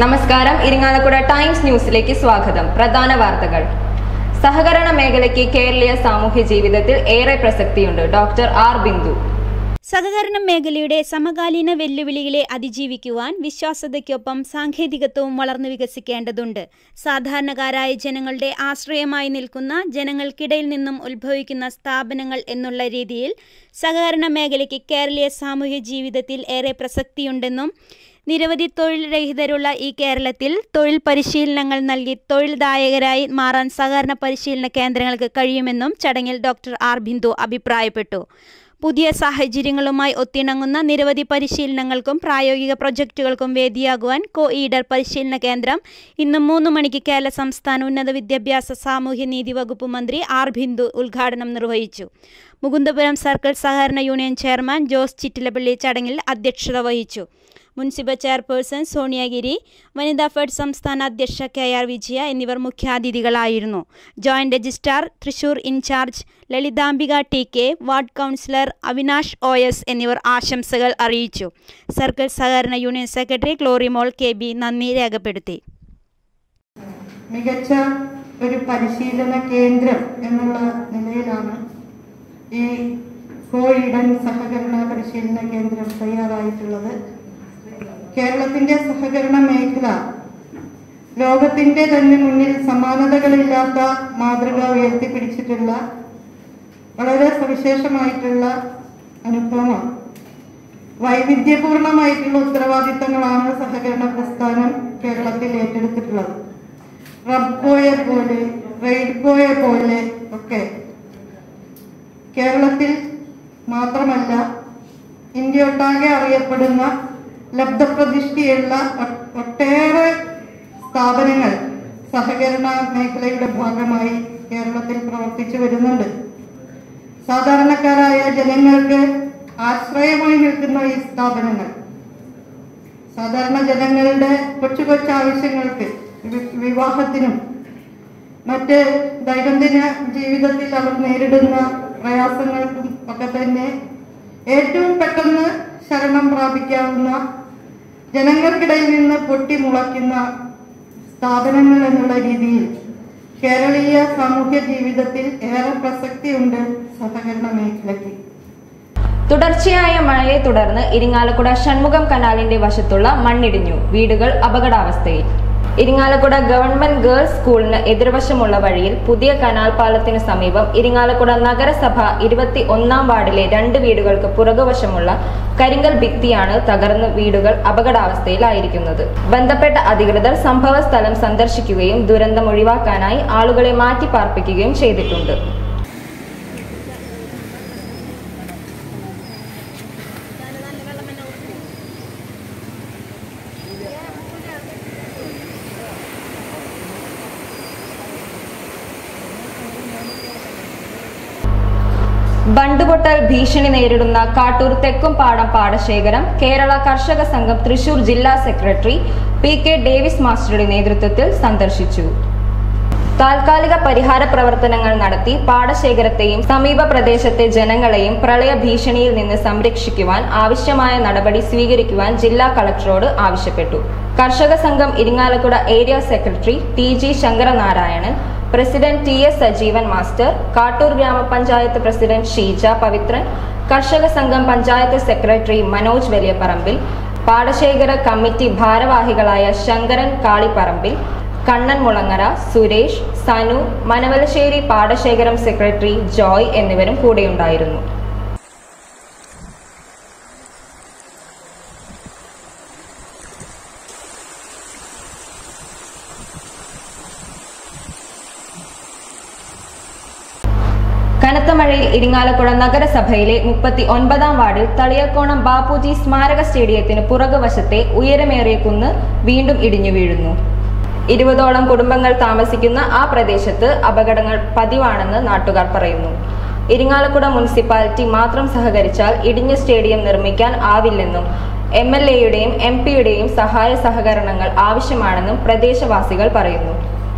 നമസ്കാരം ഇരിങ്ങാലക്കുട ടൈംസ് ന്യൂസിലേക്ക് സ്വാഗതം പ്രധാന വാർത്തകൾ സഹകരണ മേഖലയ്ക്ക് കേരളീയ സാമൂഹ്യ ജീവിതത്തിൽ ഏറെ പ്രസക്തിയുണ്ട് ഡോക്ടർ ആർ ബിന്ദു സഹകരണ മേഖലയുടെ സമകാലീന വെല്ലുവിളികളെ അതിജീവിക്കുവാൻ വിശ്വാസ്യതയ്ക്കൊപ്പം സാങ്കേതികത്വവും വളർന്നു വികസിക്കേണ്ടതുണ്ട് സാധാരണക്കാരായ ജനങ്ങളുടെ ആശ്രയമായി നിൽക്കുന്ന ജനങ്ങൾക്കിടയിൽ നിന്നും ഉത്ഭവിക്കുന്ന സ്ഥാപനങ്ങൾ എന്നുള്ള രീതിയിൽ സഹകരണ മേഖലയ്ക്ക് കേരളീയ സാമൂഹ്യ ജീവിതത്തിൽ ഏറെ പ്രസക്തിയുണ്ടെന്നും നിരവധി തൊഴിൽ രഹിതരുള്ള ഈ കേരളത്തിൽ തൊഴിൽ പരിശീലനങ്ങൾ നൽകി തൊഴിൽദായകരായി മാറാൻ സഹകരണ പരിശീലന കേന്ദ്രങ്ങൾക്ക് കഴിയുമെന്നും ചടങ്ങിൽ ഡോക്ടർ ആർ ബിന്ദു അഭിപ്രായപ്പെട്ടു പുതിയ സാഹചര്യങ്ങളുമായി ഒത്തിണങ്ങുന്ന നിരവധി പരിശീലനങ്ങൾക്കും പ്രായോഗിക പ്രൊജക്റ്റുകൾക്കും വേദിയാകുവാൻ കോ ഈഡർ പരിശീലന കേന്ദ്രം ഇന്ന് മൂന്ന് മണിക്ക് കേരള സംസ്ഥാന ഉന്നത വിദ്യാഭ്യാസ സാമൂഹ്യ നീതി വകുപ്പ് മന്ത്രി ആർ ബിന്ദു ഉദ്ഘാടനം നിർവഹിച്ചു മുകുന്ദപുരം സർക്കിൾ സഹകരണ യൂണിയൻ ചെയർമാൻ ജോസ് ചിറ്റിലപ്പള്ളി ചടങ്ങിൽ അധ്യക്ഷത വഹിച്ചു മുനിസിപ്പൽ ചെയർപേഴ്സൺ സോണിയഗിരി വനിതാ ഫെഡ് സംസ്ഥാന അധ്യക്ഷ കെ ആർ വിജയ എന്നിവർ മുഖ്യാതിഥികളായിരുന്നു joint registrar Thrissur in charge Lalithambika T K ward councillor Avinash O S എന്നിവർ ആശംസകൾ അറിയിച്ചു സർക്കിൾ സഹകരണ union secretary Clorimol K B നന്ദി രേഖപ്പെടുത്തി മികച്ച ഒരു പരിശീലന കേന്ദ്രം എന്നുള്ള നിലയിലാണ് ഈ കോയിഡൻ സഹകരണ പരിശീലന കേന്ദ്രം തയ്യാറായിട്ടുള്ളത് കേരളത്തിന്റെ സഹകരണ മേഖല ലോകത്തിന്റെ തന്നെ മുന്നിൽ സമാനതകളില്ലാത്ത മാതൃക ഉയർത്തിപ്പിടിച്ചിട്ടുള്ള വളരെ സവിശേഷമായിട്ടുള്ള അനുഭവമാണ് വൈവിധ്യപൂർണമായിട്ടുള്ള ഉത്തരവാദിത്തങ്ങളാണ് സഹകരണ പ്രസ്ഥാനം കേരളത്തിൽ ഏറ്റെടുത്തിട്ടുള്ളത് റബ്കോയെ പോലെ റെയ്ഡ്കോയെ പോലെ ഒക്കെ കേരളത്തിൽ മാത്രമല്ല ഇന്ത്യ ഒട്ടാകെ അറിയപ്പെടുന്ന ലബ്ധപ്രതിഷ്ഠയുള്ള ഒ- ഒട്ടേറെ സ്ഥാപനങ്ങൾ സഹകരണ മേഖലയുടെ ഭാഗമായി കേരളത്തിൽ പ്രവർത്തിച്ചു വരുന്നുണ്ട് സാധാരണക്കാരായ ജനങ്ങൾക്ക് ആശ്രയമായി നിൽക്കുന്ന ഈ സ്ഥാപനങ്ങൾ സാധാരണ ജനങ്ങളുടെ കൊച്ചു കൊച്ചു ആവശ്യങ്ങൾക്ക് വി- വിവാഹത്തിനും മറ്റ് ദൈനംദിന ജീവിതത്തിൽ അവർ നേരിടുന്ന പ്രയാസങ്ങൾക്കും ഒക്കെ തന്നെ ഏറ്റവും പെട്ടെന്ന് ശരണം പ്രാപിക്കാവുന്ന ജനങ്ങൾക്കിടയിൽ നിന്ന് പൊട്ടിമുളയ്ക്കുന്ന സ്ഥാപനങ്ങൾ എന്നുള്ള രീതിയിൽ കേരളീയ സാമൂഹ്യ ജീവിതത്തിൽ ഏറെ പ്രസക്തിയുണ്ട് സഹകരണ മേഖലയ്ക്ക് തുടർച്ചയായ മഴയെ തുടർന്ന് ഇരിങ്ങാലക്കുട ഷൺമുഖം കനാലിന്റെ വശത്തുള്ള മണ്ണിടിഞ്ഞു വീടുകൾ അപകടാവസ്ഥയിൽ ഇരിങ്ങാലക്കുട ഗവൺമെന്റ് ഗേൾസ് സ്കൂളിന് എതിർവശമുള്ള വഴിയിൽ പുതിയ കനാൽ പാലത്തിനു സമീപം ഇരിങ്ങാലക്കുട നഗരസഭ ഇരുപത്തി ഒന്നാം വാർഡിലെ രണ്ട് വീടുകൾക്ക് പുറകുവശമുള്ള കരിങ്കൽ ഭിത്തിയാണ് തകർന്ന് വീടുകൾ അപകടാവസ്ഥയിലായിരിക്കുന്നത് ബന്ധപ്പെട്ട അധികൃതർ സംഭവ സ്ഥലം സന്ദർശിക്കുകയും ദുരന്തം ഒഴിവാക്കാനായി ആളുകളെ മാറ്റിപ്പാർപ്പിക്കുകയും ചെയ്തിട്ടുണ്ട് ബണ്ടുപൊട്ടൽ ഭീഷണി നേരിടുന്ന കാട്ടൂർ തെക്കുംപാടം പാടശേഖരം കേരള കർഷക സംഘം തൃശൂർ ജില്ലാ സെക്രട്ടറി പി കെ ഡേവിസ് മാസ്റ്ററുടെ നേതൃത്വത്തിൽ സന്ദർശിച്ചു താൽക്കാലിക പരിഹാര പ്രവർത്തനങ്ങൾ നടത്തി പാടശേഖരത്തെയും സമീപ പ്രദേശത്തെ ജനങ്ങളെയും പ്രളയ ഭീഷണിയിൽ നിന്ന് സംരക്ഷിക്കുവാൻ ആവശ്യമായ നടപടി സ്വീകരിക്കുവാൻ ജില്ലാ കളക്ടറോട് ആവശ്യപ്പെട്ടു കർഷക സംഘം Irinjalakuda area secretary T G Sankaranarayanan president T S Sajeevan master Kattoor gramapanchayat president Sheeja Pavithran കർഷക സംഘം പഞ്ചായത്ത് സെക്രട്ടറി മനോജ് വലിയപറമ്പിൽ പാടശേഖര കമ്മിറ്റി ഭാരവാഹികളായ ശങ്കരൻ കാളിപ്പറമ്പിൽ കണ്ണൻ മുളങ്ങര സുരേഷ് സനു മനവലശ്ശേരി പാടശേഖരം സെക്രട്ടറി ജോയ് എന്നിവരും കൂടെയുണ്ടായിരുന്നു കനത്ത മഴയിൽ ഇരിങ്ങാലക്കുട നഗരസഭയിലെ മുപ്പത്തി ഒൻപതാം വാർഡിൽ തളിയക്കോണം ബാപ്പുജി സ്മാരക സ്റ്റേഡിയത്തിന് പുറകുവശത്തെ ഉയരമേറിയ കുന്ന് വീണ്ടും ഇടിഞ്ഞു വീഴുന്നു ഇരുപതോളം കുടുംബങ്ങൾ താമസിക്കുന്ന ആ പ്രദേശത്ത് അപകടങ്ങൾ പതിവാണെന്ന് നാട്ടുകാർ പറയുന്നു ഇരിങ്ങാലക്കുട മുനിസിപ്പാലിറ്റി മാത്രം സഹകരിച്ചാൽ ഇടിഞ്ഞ സ്റ്റേഡിയം നിർമ്മിക്കാൻ ആവില്ലെന്നും എം എൽ എയുടെയും എം പിയുടെയും സഹായ സഹകരണങ്ങൾ ആവശ്യമാണെന്നും പ്രദേശവാസികൾ പറയുന്നു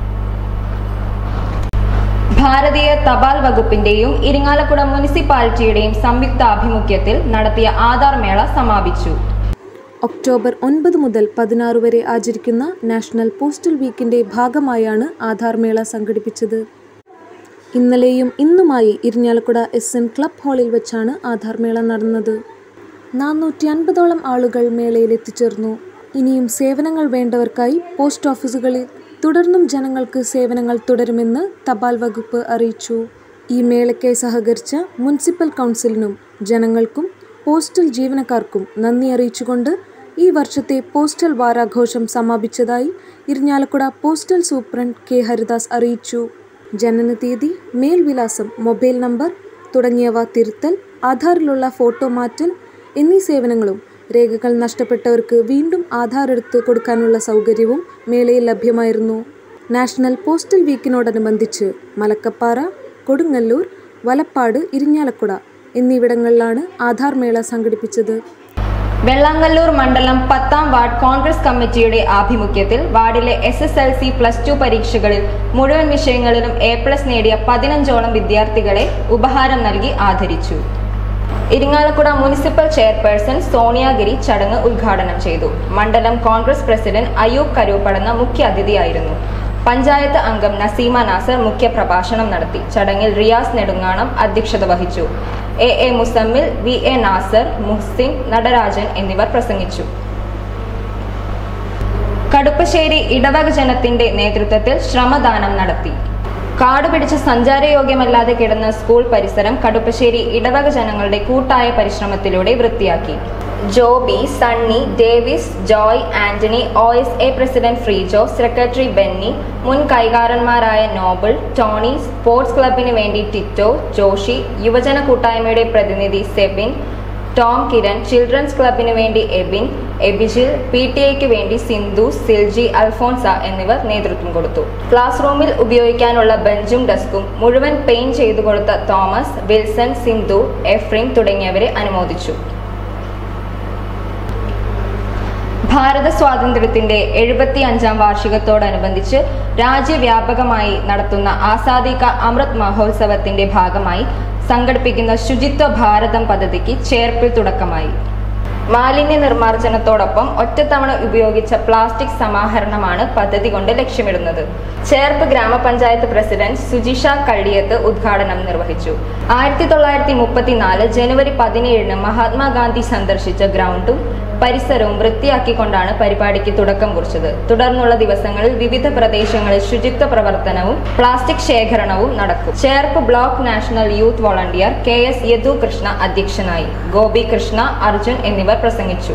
ഭാരതീയ തപാൽ വകുപ്പിന്റെയും ഇരിങ്ങാലക്കുട മുനിസിപ്പാലിറ്റിയുടെയും സംയുക്ത ആഭിമുഖ്യത്തിൽ നടത്തിയ ആധാർ മേള സമാപിച്ചു ഒക്ടോബർ ഒൻപത് മുതൽ പതിനാറ് വരെ ആചരിക്കുന്ന നാഷണൽ പോസ്റ്റൽ വീക്കിന്റെ ഭാഗമായാണ് ആധാർ മേള സംഘടിപ്പിച്ചത് ഇന്നലെയും ഇന്നുമായി ഇരിഞ്ഞാലക്കുട എസ് എൻ ക്ലബ് ഹാളിൽ വെച്ചാണ് ആധാർ മേള നടന്നത് നാനൂറ്റി അൻപതോളം ആളുകൾ മേളയിൽ എത്തിച്ചേർന്നു ഇനിയും സേവനങ്ങൾ വേണ്ടവർക്കായി പോസ്റ്റ് ഓഫീസുകളിൽ തുടർന്നും ജനങ്ങൾക്ക് സേവനങ്ങൾ തുടരുമെന്ന് തപാൽ വകുപ്പ് അറിയിച്ചു ഈ മേളയ്ക്കായി സഹകരിച്ച മുനിസിപ്പൽ കൗൺസിലിനും ജനങ്ങൾക്കും പോസ്റ്റൽ ജീവനക്കാർക്കും നന്ദി അറിയിച്ചുകൊണ്ട് ഈ വർഷത്തെ പോസ്റ്റൽ വാരാഘോഷം സമാപിച്ചതായി Irinjalakuda postal superintendent K Haridas അറിയിച്ചു ജനനതീയതി മേൽവിലാസം മൊബൈൽ നമ്പർ തുടങ്ങിയവ തിരുത്തൽ ആധാറിലുള്ള ഫോട്ടോ മാറ്റൽ എന്നീ സേവനങ്ങളും രേഖകൾ നഷ്ടപ്പെട്ടവർക്ക് വീണ്ടും ആധാർ എടുത്ത് കൊടുക്കാനുള്ള സൗകര്യവും മേളയിൽ ലഭ്യമായിരുന്നു നാഷണൽ പോസ്റ്റൽ വീക്കിനോടനുബന്ധിച്ച് മലക്കപ്പാറ കൊടുങ്ങല്ലൂർ വലപ്പാട് ഇരിഞ്ഞാലക്കുട എന്നിവിടങ്ങളിലാണ് ആധാർ മേള സംഘടിപ്പിച്ചത് വെള്ളാങ്കല്ലൂർ മണ്ഡലം പത്താം വാർഡ് കോൺഗ്രസ് കമ്മിറ്റിയുടെ ആഭിമുഖ്യത്തിൽ വാർഡിലെ S S L C plus two പരീക്ഷകളിൽ മുഴുവൻ വിഷയങ്ങളിലും എ പ്ലസ് നേടിയ പതിനഞ്ചോളം വിദ്യാർത്ഥികളെ ഉപഹാരം നൽകി ആദരിച്ചു ഇരിങ്ങാലക്കുട മുനിസിപ്പൽ ചെയർപേഴ്സൺ സോണിയാഗിരി ചടങ്ങ് ഉദ്ഘാടനം ചെയ്തു മണ്ഡലം കോൺഗ്രസ് പ്രസിഡന്റ് അയൂബ് കരൂപ്പടന്ന മുഖ്യ അതിഥിയായിരുന്നു പഞ്ചായത്ത് അംഗം നസീമ നാസർ മുഖ്യ പ്രഭാഷണം നടത്തി ചടങ്ങിൽ റിയാസ് നെടുങ്ങാണം അധ്യക്ഷത വഹിച്ചു A A Muzammil V A Nasar Muhsin Natarajan എന്നിവർ പ്രസംഗിച്ചു കടുപ്പശ്ശേരി ഇടവക ജനത്തിന്റെ നേതൃത്വത്തിൽ ശ്രമദാനം നടത്തി കാടുപിടിച്ച് സഞ്ചാരയോഗ്യമല്ലാതെ കിടന്ന സ്കൂൾ പരിസരം കടുപ്പശ്ശേരി ഇടവക ജനങ്ങളുടെ കൂട്ടായ പരിശ്രമത്തിലൂടെ വൃത്തിയാക്കി Joby Sunny Davis Joy Antony O S A president Freejo secretary Benny മുൻ കൈകാരന്മാരായ നോബിൾ ടോണി സ്പോർട്സ് ക്ലബിന് വേണ്ടി ടിറ്റോ ജോഷി യുവജന കൂട്ടായ്മയുടെ പ്രതിനിധി സെബിൻ ടോം കിരൺ ചിൽഡ്രൻസ് ക്ലബിന് വേണ്ടി എബിൻ എബിജിൽ പി ടി എക്ക് വേണ്ടി സിന്ധു സിൽജി അൽഫോൺസ എന്നിവർ നേതൃത്വം കൊടുത്തു ക്ലാസ് റൂമിൽ ഉപയോഗിക്കാനുള്ള ബെഞ്ചും ഡെസ്കും മുഴുവൻ പെയിന്റ് ചെയ്തു കൊടുത്ത തോമസ് വിൽസൺ സിന്ധു എഫ്രിൻ തുടങ്ങിയവരെ അനുമോദിച്ചു ഭാരത സ്വാതന്ത്ര്യത്തിന്റെ എഴുപത്തി അഞ്ചാം വാർഷികത്തോടനുബന്ധിച്ച് രാജ്യവ്യാപകമായി നടത്തുന്ന ആസാദി കാ അമൃത് മഹോത്സവത്തിന്റെ ഭാഗമായി സംഘടിപ്പിക്കുന്ന ശുചിത്വ ഭാരതം പദ്ധതിക്ക് ചേർപ്പിൽ തുടക്കമായി മാലിന്യ നിർമ്മാർജ്ജനത്തോടൊപ്പം ഒറ്റത്തവണ ഉപയോഗിച്ച പ്ലാസ്റ്റിക് സമാഹരണമാണ് പദ്ധതി കൊണ്ട് ലക്ഷ്യമിടുന്നത് ചേർപ്പ് ഗ്രാമപഞ്ചായത്ത് പ്രസിഡന്റ് സുജിഷ കള്ളിയത്ത് ഉദ്ഘാടനം നിർവഹിച്ചു ആയിരത്തി തൊള്ളായിരത്തി മുപ്പത്തിനാല് ജനുവരി പതിനേഴിന് മഹാത്മാഗാന്ധി സന്ദർശിച്ച ഗ്രൗണ്ടും പരിസരവും വൃത്തിയാക്കിക്കൊണ്ടാണ് പരിപാടിക്ക് തുടക്കം കുറിച്ചത് തുടർന്നുള്ള ദിവസങ്ങളിൽ വിവിധ പ്രദേശങ്ങളിൽ ശുചിത്വ പ്രവർത്തനവും പ്ലാസ്റ്റിക് ശേഖരണവും നടക്കും Cherpu block national youth volunteer K S Yadu Krishna അധ്യക്ഷനായി ഗോപി കൃഷ്ണ അർജുൻ എന്നിവർ പ്രസംഗിച്ചു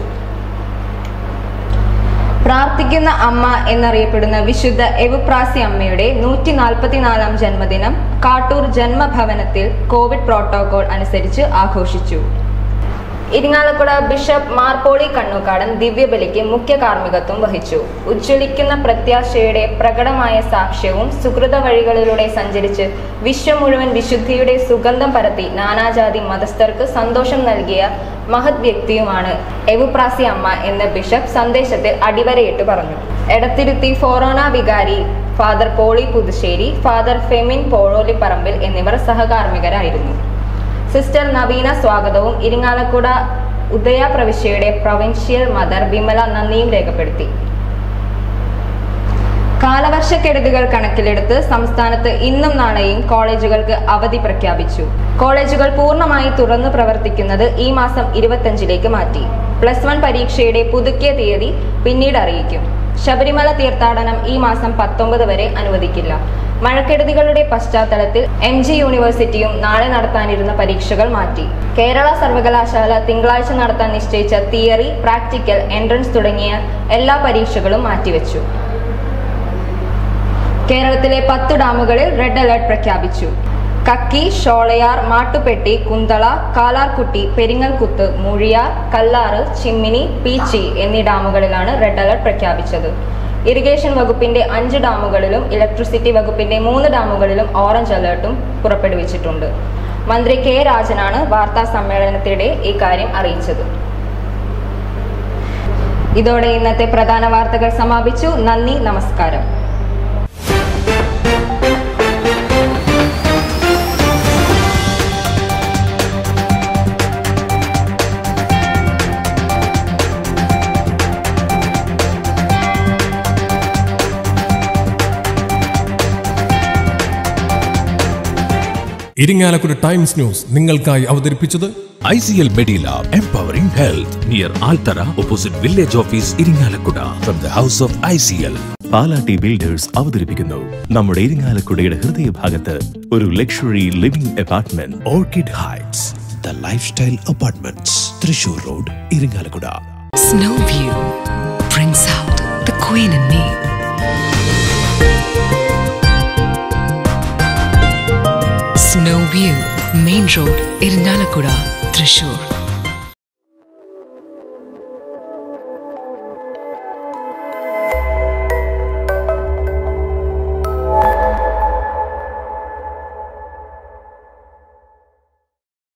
പ്രാർത്ഥിക്കുന്ന അമ്മ എന്നറിയപ്പെടുന്ന വിശുദ്ധ എവുപ്രാസി അമ്മയുടെ നൂറ്റി നാൽപ്പത്തിനാലാം ജന്മദിനം കാട്ടൂർ ജന്മഭവനത്തിൽ കോവിഡ് പ്രോട്ടോകോൾ അനുസരിച്ച് ആഘോഷിച്ചു ഇരിങ്ങാലക്കുട ബിഷപ്പ് മാർപോളി കണ്ണൂക്കാടൻ ദിവ്യബലിക്ക് മുഖ്യ കാർമ്മികത്വം വഹിച്ചു ഉജ്ജ്വലിക്കുന്ന പ്രത്യാശയുടെ പ്രകടമായ സാക്ഷ്യവും സുഹൃത വഴികളിലൂടെ സഞ്ചരിച്ച് വിശ്വം മുഴുവൻ വിശുദ്ധിയുടെ സുഗന്ധം പരത്തി നാനാജാതി മതസ്ഥർക്ക് സന്തോഷം നൽകിയ മഹത് വ്യക്തിയുമാണ് എവുപ്രാസി അമ്മ എന്ന് ബിഷപ്പ് സന്ദേശത്തിൽ അടിവരയിട്ട് പറഞ്ഞു എടത്തിരുത്തി ഫൊറോന വികാരി ഫാദർ പോളി പുതുശ്ശേരി ഫാദർ ഫെമിൻ പോളോലിപ്പറമ്പിൽ എന്നിവർ സഹകാർമ്മികരായിരുന്നു സിസ്റ്റർ നവീന സ്വാഗതവും ഇരിങ്ങാലക്കുട ഉദയ പ്രവിശ്യയുടെ പ്രൊവിൻഷ്യൽ മദർ വിമല നന്ദിയും രേഖപ്പെടുത്തി കാലവർഷക്കെടുതികൾ കണക്കിലെടുത്ത് സംസ്ഥാനത്ത് ഇന്നും നാളെയും കോളേജുകൾക്ക് അവധി പ്രഖ്യാപിച്ചു കോളേജുകൾ പൂർണ്ണമായി തുറന്നു പ്രവർത്തിക്കുന്നത് ഈ മാസം ഇരുപത്തഞ്ചിലേക്ക് മാറ്റി പ്ലസ് വൺ പരീക്ഷയുടെ പുതുക്കിയ തീയതി പിന്നീട് അറിയിക്കും ശബരിമല തീർത്ഥാടനം ഈ മാസം പത്തൊമ്പത് വരെ അനുവദിക്കില്ല മഴക്കെടുതികളുടെ പശ്ചാത്തലത്തിൽ എം ജി യൂണിവേഴ്സിറ്റിയും നാളെ നടത്താനിരുന്ന പരീക്ഷകൾ മാറ്റി കേരള സർവകലാശാല തിങ്കളാഴ്ച നടത്താൻ നിശ്ചയിച്ച തിയറി പ്രാക്ടിക്കൽ എൻട്രൻസ് തുടങ്ങിയ എല്ലാ പരീക്ഷകളും മാറ്റിവെച്ചു കേരളത്തിലെ പത്ത് ഡാമുകളിൽ റെഡ് അലർട്ട് പ്രഖ്യാപിച്ചു കക്കി ഷോളയാർ മാട്ടുപെട്ടി കുന്തള കാലാർകുട്ടി പെരിങ്ങൽകുത്ത് മുഴിയാർ കല്ലാറ് ചിമ്മിനി പീച്ചി എന്നീ ഡാമുകളിലാണ് റെഡ് അലർട്ട് പ്രഖ്യാപിച്ചത് ഇറിഗേഷൻ വകുപ്പിന്റെ അഞ്ച് ഡാമുകളിലും ഇലക്ട്രിസിറ്റി വകുപ്പിന്റെ മൂന്ന് ഡാമുകളിലും ഓറഞ്ച് അലർട്ടും പുറപ്പെടുവിച്ചിട്ടുണ്ട് മന്ത്രി കെ രാജനാണ് വാർത്താ സമ്മേളനത്തിനിടെ ഇക്കാര്യം അറിയിച്ചത് ഇതോടെ ഇന്നത്തെ പ്രധാന വാർത്തകൾ സമാപിച്ചു നന്ദി നമസ്കാരം ഇരിങ്ങാലക്കുട ടൈംസ് ന്യൂസ് നിങ്ങൾക്കായി അവതരിപ്പിച്ചത് ICL Medilab Empowering Health near Altara opposite Village Office Iringalakkuda from the house of ICL. Palatty builders അവതരിപ്പിക്കുന്നു നമ്മുടെ ഇരിങ്ങാലക്കുടയുടെ ഹൃദയഭാഗത്ത് ഒരു luxury living apartment Orchid Heights, the lifestyle apartments, Trishur Road, Iringalakkuda. Snow View brings out the queen in me. Snow View, Main Road, Irinalakuda, Trishur.